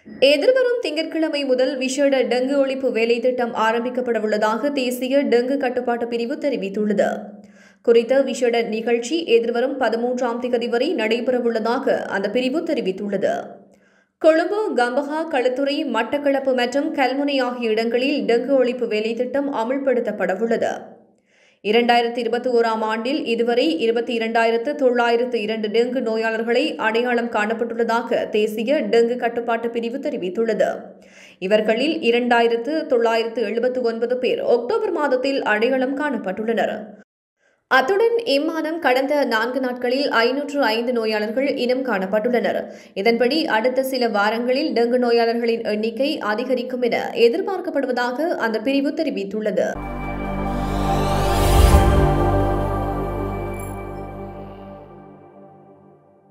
எதிர்வரும் திங்கட்கிழமை முதல் விஷேட டெங்கு ஒழிப்பு வேலை திட்டம் ஆரம்பிக்கப்படவுள்ளதாக தேசிய டெங்கு கட்டுப்பாட்டு பிரிவு தெரிவித்துள்ளது குறித்த விஷேட நிகழ்ச்சி எதிர்வரும் பதிமூன்றாம் திகதி வரை நடைபெறவுள்ளதாக அந்த பிரிவு தெரிவித்துள்ளது கொழும்பு கம்பஹா களுத்துறை மட்டக்களப்பு மற்றும் கல்முனை ஆகிய இடங்களில் டெங்கு ஒழிப்பு வேலை திட்டம் அமுல்படுத்தப்படவுள்ளது இரண்டாயிரத்தி இருபத்தி ஓராம் ஆண்டில் இதுவரை இருபத்தி இரண்டாயிரத்து தொள்ளாயிரத்து இரண்டு டெங்கு நோயாளர்களை அடையாளம் காணப்பட்டுள்ளதாக தேசிய டெங்கு கட்டுப்பாட்டு பிரிவு தெரிவித்துள்ளது இவர்களில் இரண்டாயிரத்து தொள்ளாயிரத்து எழுபத்து ஒன்பது பேர் அக்டோபர் மாதத்தில் அடையாளம் காணப்பட்டுள்ளனர் அத்துடன் இம்மாதம் கடந்த நான்கு நாட்களில் ஐநூற்று ஐந்து நோயாளர்கள் இனம் காணப்பட்டுள்ளனர் இதன்படி அடுத்த சில வாரங்களில் டெங்கு நோயாளர்களின் எண்ணிக்கை அதிகரிக்கும் என எதிர்பார்க்கப்படுவதாக அந்த பிரிவு தெரிவித்துள்ளது